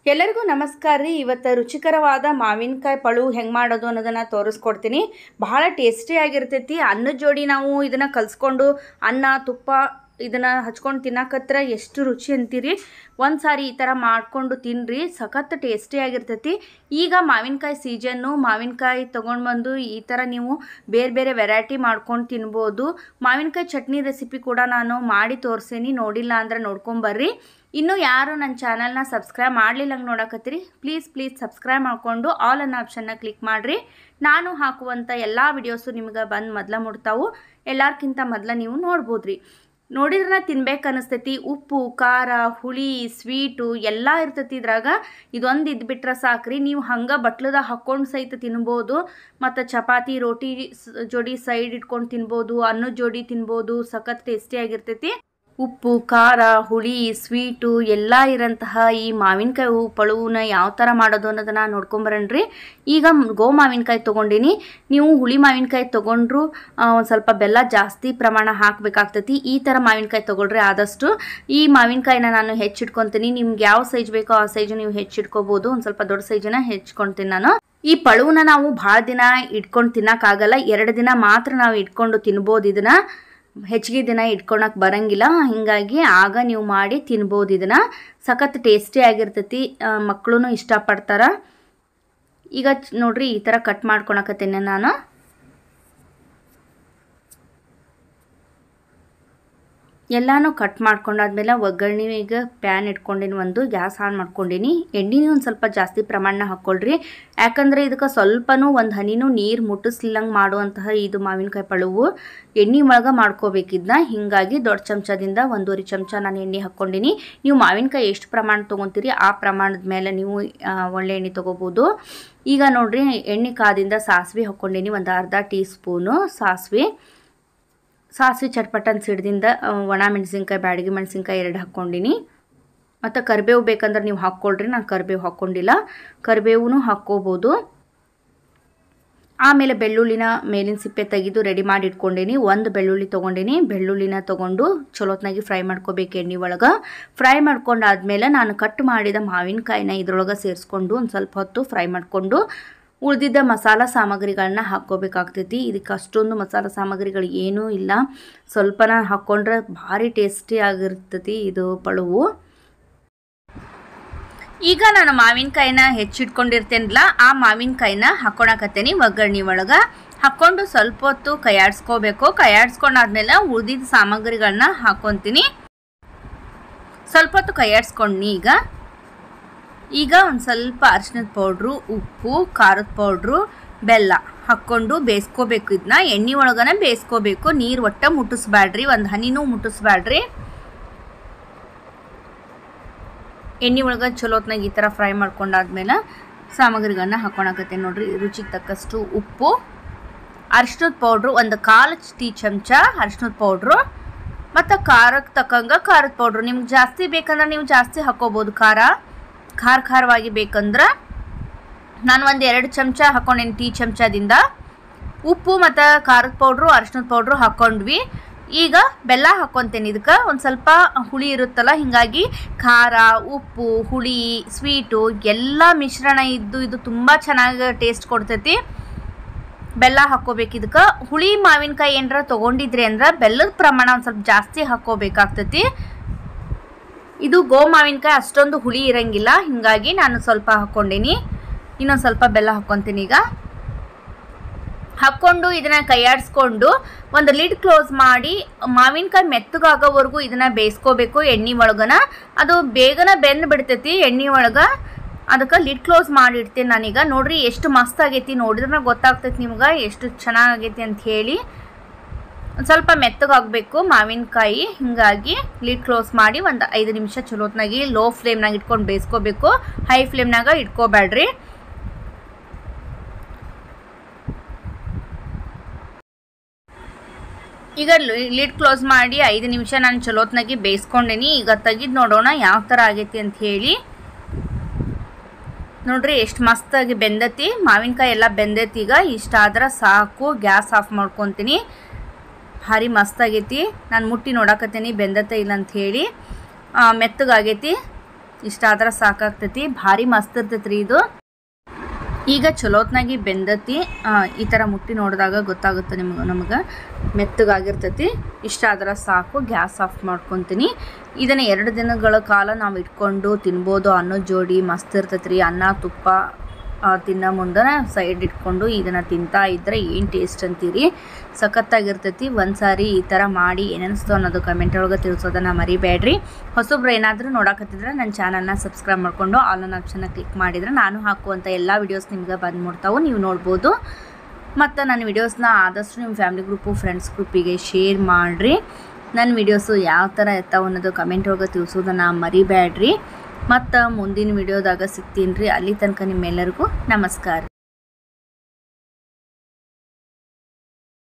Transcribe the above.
ಎಲ್ಲರಿಗೂ ನಮಸ್ಕಾರ ರೀ ಇವತ್ತು ರುಚಿಕರವಾದ ಮಾವಿನಕಾಯಿ ಪಳು ಹೆಂಗೆ ಮಾಡೋದು ಅನ್ನೋದನ್ನು ತೋರಿಸ್ಕೊಡ್ತೀನಿ ಬಹಳ ಟೇಸ್ಟಿಯಾಗಿರ್ತೈತಿ ಅನ್ನದ ಜೋಡಿ ನಾವು ಇದನ್ನು ಕಲಿಸ್ಕೊಂಡು ಅನ್ನ ತುಪ್ಪ ಇದನ್ನು ಹಚ್ಕೊಂಡು ತಿನ್ನಕತ್ರ ಎಷ್ಟು ರುಚಿ ಅಂತೀರಿ ಒಂದು ಸಾರಿ ಈ ಥರ ಮಾಡಿಕೊಂಡು ತಿನ್ನಿರಿ ಸಖತ್ ಟೇಸ್ಟಿಯಾಗಿರ್ತೈತಿ ಈಗ ಮಾವಿನಕಾಯಿ ಸೀಸನ್ನು ಮಾವಿನಕಾಯಿ ತೊಗೊಂಡು ಬಂದು ಈ ಥರ ನೀವು ಬೇರೆ ಬೇರೆ ವೆರೈಟಿ ಮಾಡ್ಕೊಂಡು ತಿನ್ಬೋದು ಮಾವಿನಕಾಯಿ ಚಟ್ನಿ ರೆಸಿಪಿ ಕೂಡ ನಾನು ಮಾಡಿ ತೋರಿಸೀನಿ ನೋಡಿಲ್ಲ ಅಂದರೆ ನೋಡ್ಕೊಂಬರ್ರಿ ಇನ್ನೂ ಯಾರು ನನ್ನ ಚಾನಲ್ನ ಸಬ್ಸ್ಕ್ರೈಬ್ ಮಾಡಲಿಲ್ಲ ಹಂಗೆ ನೋಡಕತ್ತೀರಿ ಪ್ಲೀಸ್ ಪ್ಲೀಸ್ ಸಬ್ಸ್ಕ್ರೈಬ್ ಮಾಡಿಕೊಂಡು ಆಲ್ ಅನ್ನೋ ಆಪ್ಷನ್ನ ಕ್ಲಿಕ್ ಮಾಡಿರಿ ನಾನು ಹಾಕುವಂಥ ಎಲ್ಲ ವಿಡಿಯೋಸು ನಿಮ್ಗೆ ಬಂದು ಮೊದಲ ಮುಡ್ತಾವು ಎಲ್ಲರ್ಕಿಂತ ಮೊದಲ ನೀವು ನೋಡ್ಬೋದ್ರಿ ನೋಡಿದ್ರೆ ತಿನ್ಬೇಕು ಅನಿಸ್ತೈತಿ ಉಪ್ಪು ಖಾರ ಹುಳಿ ಸ್ವೀಟು ಎಲ್ಲ ಇರ್ತೈತಿ ಇದ್ರಾಗ ಇದೊಂದು ಇದ್ಬಿಟ್ರೆ ಸಾಕ್ರಿ ನೀವು ಹಂಗೆ ಬಟ್ಲದ ಹಾಕ್ಕೊಂಡು ಸಹಿತ ತಿನ್ಬೋದು ಮತ್ತು ಚಪಾತಿ ರೋಟಿ ಸ್- ಜೋಡಿ ಸೈಡ್ ಇಟ್ಕೊಂಡು ತಿನ್ಬೋದು ಅನ್ನದ ಜೋಡಿ ತಿನ್ಬೋದು ಸಖತ್ ಟೇಸ್ಟಿಯಾಗಿರ್ತೈತಿ ಉಪ್ಪು ಖಾರ ಹುಳಿ ಸ್ವೀಟು ಎಲ್ಲ ಇರೋಂತಹ ಈ ಮಾವಿನಕಾಯಿ ಹೂ ಪಳುವನ್ನ ಯಾವ ಥರ ಮಾಡೋದು ಅನ್ನೋದನ್ನು ನೋಡ್ಕೊಂಬರಣ್ರಿ ಈಗ ಮ್- ಗೋ ಮಾವಿನಕಾಯಿ ತೊಗೊಂಡಿನಿ ನೀವು ಹುಳಿ ಮಾವಿನಕಾಯಿ ತೊಗೊಂಡ್ರು ಒಂದು ಸ್ವಲ್ಪ ಬೆಲ್ಲ ಜಾಸ್ತಿ ಪ್ರಮಾಣ ಹಾಕಬೇಕಾಗ್ತೈತಿ ಈ ಥರ ಮಾವಿನಕಾಯಿ ತೊಗೊಳ್ರಿ ಆದಷ್ಟು ಈ ಮಾವಿನಕಾಯಿನ ನಾನು ಹೆಚ್ಚಿಟ್ಕೊತೀನಿ ನಿಮ್ಗೆ ಯಾವ ಸೈಜ್ ಬೇಕೋ ಆ ಸೈಜು ನೀವು ಹೆಚ್ಚಿಟ್ಕೋಬೋದು ಒಂದು ಸ್ವಲ್ಪ ದೊಡ್ಡ ಸೈಜನ್ನ ಹೆಚ್ಕೊಳ್ತೀನಿ ನಾನು ಈ ಪಳುವನ್ನ ನಾವು ಭಾಳ ದಿನ ಇಟ್ಕೊಂಡು ತಿನ್ನೋಕ್ಕಾಗಲ್ಲ ಎರಡು ದಿನ ಮಾತ್ರ ನಾವು ಇಟ್ಕೊಂಡು ತಿನ್ಬೋದು ಇದನ್ನು ಹೆಚ್ಚಿಗೆ ದಿನ ಇಟ್ಕೊಳಕ್ಕೆ ಬರಂಗಿಲ್ಲ ಹೀಗಾಗಿ ಆಗ ನೀವು ಮಾಡಿ ತಿನ್ಬೋದು ಇದನ್ನು ಸಖತ್ ಟೇಸ್ಟಿ ಆಗಿರ್ತೈತಿ ಮಕ್ಕಳು ಇಷ್ಟಪಡ್ತಾರೆ ಈಗ ಚ್- ನೋಡ್ರಿ ಈ ಥರ ಕಟ್ ಮಾಡ್ಕೊಳಕತ್ತೇನೆ ನಾನು ಎಲ್ಲಾನು ಕಟ್ ಮಾಡ್ಕೊಂಡಾದ್ಮೇಲೆ ಒಗ್ಗರಣೆಗೆ ಪ್ಯಾನ್ ಇಟ್ಕೊಂಡಿನಿ ಒಂದು ಗ್ಯಾಸ್ ಆನ್ ಮಾಡ್ಕೊಂಡಿನಿ ಎಣ್ಣೆನೂ ಒಂದು ಸ್ವಲ್ಪ ಜಾಸ್ತಿ ಪ್ರಮಾಣ ಹಾಕ್ಕೊಳ್ರಿ ಯಾಕಂದರೆ ಇದಕ್ಕೆ ಸ್ವಲ್ಪನೂ ಒಂದು ಹನಿನೂ ನೀರು ಮುಟ್ಟಿಸ್ಲಿಲ್ಲಂಗೆ ಮಾಡುವಂತಹ ಇದು ಮಾವಿನಕಾಯಿ ಪಳುವು ಎಣ್ಣೆ ಒಳಗೆ ಮಾಡ್ಕೋಬೇಕಿದ್ನ ಹೀಗಾಗಿ ದೊಡ್ಡ ಚಮಚದಿಂದ ಒಂದೂವರೆ ಚಮಚ ನಾನು ಎಣ್ಣೆ ಹಾಕ್ಕೊಂಡಿನಿ ನೀವು ಮಾವಿನಕಾಯಿ ಎಷ್ಟು ಪ್ರಮಾಣ ತೊಗೊತೀರಿ ಆ ಪ್ರಮಾಣದ ಮೇಲೆ ನೀವು ಆ, ಒಳ್ಳೆ ಎಣ್ಣೆ ತೊಗೋಬೋದು ಈಗ ನೋಡ್ರಿ ಎಣ್ಣೆ ಕಾದಿಂದ ಸಾಸಿವೆ ಹಾಕ್ಕೊಂಡಿನಿ ಒಂದು ಅರ್ಧ ಟೀ ಸ್ಪೂನು ಸಾಸಿವೆ ಸಾಸಿವೆ ಚಟ್ಪಟನ್ ಸಿಡ್ದಿಂದ ಆ, ಒಣ ಮೆಣಸಿನ್ಕಾಯಿ ಬ್ಯಾಡಗಿ ಮೆಣಸಿನ್ಕಾಯಿ ಎರಡು ಹಾಕ್ಕೊಂಡಿನಿ ಮತ್ತು ಕರಿಬೇವು ಬೇಕಂದ್ರೆ ನೀವು ಹಾಕ್ಕೊಳ್ರಿ ನಾನು ಕರಿಬೇವು ಹಾಕ್ಕೊಂಡಿಲ್ಲ ಕರಿಬೇವು ಹಾಕ್ಕೋಬೋದು ಆಮೇಲೆ ಬೆಳ್ಳುಳ್ಳಿನ ಮೇಲಿನ ಸಿಪ್ಪೆ ತೆಗೆದು ರೆಡಿ ಮಾಡಿ ಇಟ್ಕೊಂಡೀನಿ ಒಂದು ಬೆಳ್ಳುಳ್ಳಿ ತೊಗೊಂಡಿನಿ ಬೆಳ್ಳುಳ್ಳಿನ ತೊಗೊಂಡು ಚಲೋತ್ನಾಗಿ ಫ್ರೈ ಮಾಡ್ಕೋಬೇಕು ಎಣ್ಣೆ ಒಳಗೆ ಫ್ರೈ ಮಾಡ್ಕೊಂಡಾದ್ಮೇಲೆ ನಾನು ಕಟ್ ಮಾಡಿದ ಮಾವಿನಕಾಯಿನ ಇದ್ರೊಳಗೆ ಸೇರಿಸ್ಕೊಂಡು ಒಂದು ಸ್ವಲ್ಪ ಹೊತ್ತು ಫ್ರೈ ಮಾಡಿಕೊಂಡು ಉಳಿದಿದ್ದ ಮಸಾಲ ಸಾಮಗ್ರಿಗಳನ್ನ ಹಾಕ್ಕೋಬೇಕಾಗ್ತೈತಿ ಇದಕ್ಕೆ ಅಷ್ಟೊಂದು ಮಸಾಲ ಸಾಮಗ್ರಿಗಳು ಏನೂ ಇಲ್ಲ ಸ್ವಲ್ಪನ ಹಾಕ್ಕೊಂಡ್ರೆ ಭಾರಿ ಟೇಸ್ಟಿ ಆಗಿರ್ತೈತಿ ಇದು ಪಳುವು ಈಗ ನಾನು ಮಾವಿನಕಾಯಿನ ಹೆಚ್ಚಿಟ್ಕೊಂಡಿರ್ತೇನಲ್ಲ ಆ ಮಾವಿನಕಾಯಿನ ಹಾಕ್ಕೊಳಕತ್ತೇನಿ ಒಗ್ಗರಣೆ ಒಳಗೆ ಹಾಕ್ಕೊಂಡು ಸ್ವಲ್ಪ ಹೊತ್ತು ಕೈಯಾಡಿಸ್ಕೋಬೇಕು ಕೈಯಾಡಿಸ್ಕೊಂಡಾದ್ಮೇಲೆ ಉಳಿದಿದ್ದ ಸಾಮಗ್ರಿಗಳನ್ನ ಹಾಕ್ಕೊತೀನಿ ಸ್ವಲ್ಪ ಹೊತ್ತು ಕೈಯಾಡಿಸ್ಕೊಂಡ್ನಿ ಈಗ ಈಗ ಒಂದು ಸ್ವಲ್ಪ ಅರಿಶಿನದ ಪೌಡ್ರು ಉಪ್ಪು ಖಾರದ ಪೌಡ್ರು ಬೆಲ್ಲ ಹಾಕ್ಕೊಂಡು ಬೇಯಿಸ್ಕೋಬೇಕು ಇದನ್ನ ಎಣ್ಣೆ ಒಳಗನ ಬೇಯಿಸ್ಕೋಬೇಕು ನೀರು ಒಟ್ಟ ಮುಟ್ಟಿಸ್ಬ್ಯಾಡ್ರಿ ಒಂದು ಹನಿನೂ ಮುಟ್ಟಿಸ್ಬ್ಯಾಡ್ರಿ ಎಣ್ಣೆ ಒಳಗೆ ಚಲೋತ್ನಾಗ ಈ ಥರ ಫ್ರೈ ಮಾಡ್ಕೊಂಡಾದ್ಮೇಲೆ ಸಾಮಗ್ರಿಗಳನ್ನ ಹಾಕ್ಕೊಳಕತ್ತೆ ನೋಡ್ರಿ ರುಚಿಗೆ ತಕ್ಕಷ್ಟು ಉಪ್ಪು ಅರಿಶಿನದ ಪೌಡ್ರು ಒಂದು ಕಾಲು ಟೀ ಚಮಚ ಅರಿಶಿನದ ಪೌಡ್ರು ಮತ್ತು ಖಾರಕ್ಕೆ ತಕ್ಕಂಗೆ ಖಾರದ ಪೌಡ್ರು ನಿಮ್ಗೆ ಜಾಸ್ತಿ ಬೇಕಂದ್ರೆ ನೀವು ಜಾಸ್ತಿ ಹಾಕ್ಕೋಬೋದು ಖಾರ ಖಾರ ಖಾರವಾಗಿ ಬೇಕಂದ್ರೆ ನಾನು ಒಂದು ಎರಡು ಚಮಚ ಹಾಕ್ಕೊಂಡೇನಿ ಟೀ ಚಮಚದಿಂದ ಉಪ್ಪು ಮತ್ತು ಖಾರದ ಪೌಡ್ರು ಅರಿಶಿನದ ಪೌಡ್ರು ಹಾಕ್ಕೊಂಡ್ವಿ ಈಗ ಬೆಲ್ಲ ಹಾಕ್ಕೊತೇನೆ ಇದಕ್ಕೆ ಒಂದು ಸ್ವಲ್ಪ ಹುಳಿ ಇರುತ್ತಲ್ಲ ಹೀಗಾಗಿ ಖಾರ ಉಪ್ಪು ಹುಳಿ ಸ್ವೀಟು ಎಲ್ಲ ಮಿಶ್ರಣ ಇದ್ದು ಇದು ತುಂಬ ಚೆನ್ನಾಗಿ ಟೇಸ್ಟ್ ಕೊಡ್ತೈತಿ ಬೆಲ್ಲ ಹಾಕ್ಕೋಬೇಕು ಇದಕ್ಕೆ ಹುಳಿ ಮಾವಿನಕಾಯಿ ಏನಾರ ತೊಗೊಂಡಿದ್ರಿ ಅಂದ್ರೆ ಬೆಲ್ಲದ ಪ್ರಮಾಣ ಒಂದು ಸ್ವಲ್ಪ ಜಾಸ್ತಿ ಹಾಕ್ಕೋಬೇಕಾಗ್ತೈತಿ ಇದು ಗೋ ಮಾವಿನಕಾಯಿ ಅಷ್ಟೊಂದು ಹುಳಿ ಇರಂಗಿಲ್ಲ ಹೀಗಾಗಿ ನಾನು ಸ್ವಲ್ಪ ಹಾಕ್ಕೊಂಡೀನಿ ಇನ್ನೊಂದು ಸ್ವಲ್ಪ ಬೆಲ್ಲ ಹಾಕ್ಕೊತೀನಿ ಈಗ ಹಾಕ್ಕೊಂಡು ಇದನ್ನ ಕೈಯಾಡಿಸ್ಕೊಂಡು ಒಂದು ಲಿಡ್ ಕ್ಲೋಸ್ ಮಾಡಿ ಮಾವಿನಕಾಯಿ ಮೆತ್ತಗಾಗೋವರೆಗೂ ಇದನ್ನ ಬೇಯಿಸ್ಕೋಬೇಕು ಎಣ್ಣೆ ಒಳಗನ ಅದು ಬೇಗನೆ ಬೆಂದು ಬಿಡ್ತೈತಿ ಎಣ್ಣೆ ಒಳಗೆ ಅದಕ್ಕೆ ಲಿಡ್ ಕ್ಲೋಸ್ ಮಾಡಿಡ್ತೀನಿ ನಾನೀಗ ನೋಡ್ರಿ ಎಷ್ಟು ಮಸ್ತ್ ಆಗೈತಿ ನೋಡಿದ್ರೆ ಗೊತ್ತಾಗ್ತೈತಿ ನಿಮ್ಗೆ ಎಷ್ಟು ಚೆನ್ನಾಗೈತಿ ಅಂತ ಹೇಳಿ ಒಂದು ಸ್ವಲ್ಪ ಮೆತ್ತಗಾಗಬೇಕು ಮಾವಿನಕಾಯಿ ಹಿಂಗಾಗಿ ಲಿಡ್ ಕ್ಲೋಸ್ ಮಾಡಿ ಒಂದು ಐದು ನಿಮಿಷ ಚಲೋತ್ನಾಗಿ ಲೋ ಫ್ಲೇಮ್ನಾಗ ಇಟ್ಕೊಂಡು ಬೇಯಿಸ್ಕೋಬೇಕು ಹೈ ಫ್ಲೇಮ್ನಾಗ ಇಟ್ಕೋಬೇಡ್ರಿ ಈಗ ಲಿಡ್ ಕ್ಲೋಸ್ ಮಾಡಿ ಐದು ನಿಮಿಷ ನಾನು ಚಲೋತ್ನಾಗಿ ಬೇಯಿಸ್ಕೊಂಡೇನಿ ಈಗ ತೆಗಿದು ನೋಡೋಣ ಯಾವ ಥರ ಆಗೈತಿ ಅಂತ ಹೇಳಿ ನೋಡ್ರಿ ಎಷ್ಟು ಮಸ್ತಾಗಿ ಬೆಂದತಿ ಮಾವಿನಕಾಯಿ ಎಲ್ಲ ಬೆಂದೈತಿ ಈಗ ಇಷ್ಟ ಆದ್ರೆ ಸಾಕು ಗ್ಯಾಸ್ ಆಫ್ ಮಾಡ್ಕೊತೀನಿ ಭಾರಿ ಮಸ್ತಾಗೈತಿ ನಾನು ಮುಟ್ಟಿ ನೋಡಕತ್ತೀನಿ ಬೆಂದತ್ತ ಇಲ್ಲ ಅಂತ ಹೇಳಿ ಮೆತ್ತಗಾಗೈತಿ ಇಷ್ಟ ಆದ್ರೆ ಸಾಕಾಗ್ತೈತಿ ಭಾರಿ ಮಸ್ತ್ ಇರ್ತೈತಿ ರೀ ಇದು ಈಗ ಚಲೋತ್ನಾಗಿ ಬೆಂದತಿ ಆ, ಈ ಥರ ಮುಟ್ಟಿ ನೋಡಿದಾಗ ಗೊತ್ತಾಗುತ್ತೆ ನಿಮ್ಗೆ ನಮಗೆ ಮೆತ್ತಗಾಗಿರ್ತೈತಿ ಇಷ್ಟ ಆದ್ರೆ ಸಾಕು ಗ್ಯಾಸ್ ಆಫ್ ಮಾಡ್ಕೊತೀನಿ ಇದನ್ನು ಎರಡು ದಿನಗಳ ಕಾಲ ನಾವು ಇಟ್ಕೊಂಡು ತಿನ್ಬೋದು ಅನ್ನೋ ಜೋಡಿ ಮಸ್ತ್ ಇರ್ತೈತಿ ರೀ ಅನ್ನ ತುಪ್ಪ ಆ, ತಿನ್ನೋ ಮುಂದೆ ಸೈಡ್ ಇಟ್ಕೊಂಡು ಇದನ್ನು ತಿಂತಾ ಇದ್ದರೆ ಏನು ಟೇಸ್ಟ್ ಅಂತೀರಿ ಸಖತ್ತಾಗಿರ್ತೈತಿ ಒಂದು ಸಾರಿ ಈ ಥರ ಮಾಡಿ ಏನಿಸ್ತು ಅನ್ನೋದು ಕಮೆಂಟ್ ಒಳಗೆ ತಿಳಿಸೋದನ್ನು ಮರಿಬೇಡ್ರಿ ಹೊಸಬ್ರು ಏನಾದರೂ ನೋಡಕತ್ತಿದ್ರೆ ನನ್ನ ಚಾನಲ್ನ ಸಬ್ಸ್ಕ್ರೈಬ್ ಮಾಡಿಕೊಂಡು ಆಲ್ ಆನ್ ಆಪ್ಷನ್ನ ಕ್ಲಿಕ್ ಮಾಡಿದರೆ ನಾನು ಹಾಕುವಂಥ ಎಲ್ಲ ವೀಡಿಯೋಸ್ ನಿಮ್ಗೆ ಬಂದು ಮುಡ್ತಾವೆ ನೀವು ನೋಡ್ಬೋದು ಮತ್ತು ನನ್ನ ವಿಡಿಯೋಸ್ನ ಆದಷ್ಟು ನಿಮ್ಮ ಫ್ಯಾಮಿಲಿ ಗ್ರೂಪು ಫ್ರೆಂಡ್ಸ್ ಗ್ರೂಪಿಗೆ ಶೇರ್ ಮಾಡಿರಿ ನನ್ನ ವಿಡಿಯೋಸು ಯಾವ ಥರ ಇರ್ತಾವೆ ಅನ್ನೋದು ಕಮೆಂಟ್ ಒಳಗೆ ತಿಳಿಸೋದನ್ನು ಮರಿಬೇಡ್ರಿ ಮತ್ತು ಮುಂದಿನ ವಿಡಿಯೋದಾಗ ಸಿಗ್ತೀನಿ ರೀ ಅಲ್ಲಿ ತನಕ ನಿಮ್ಮೆಲ್ಲರಿಗೂ ನಮಸ್ಕಾರ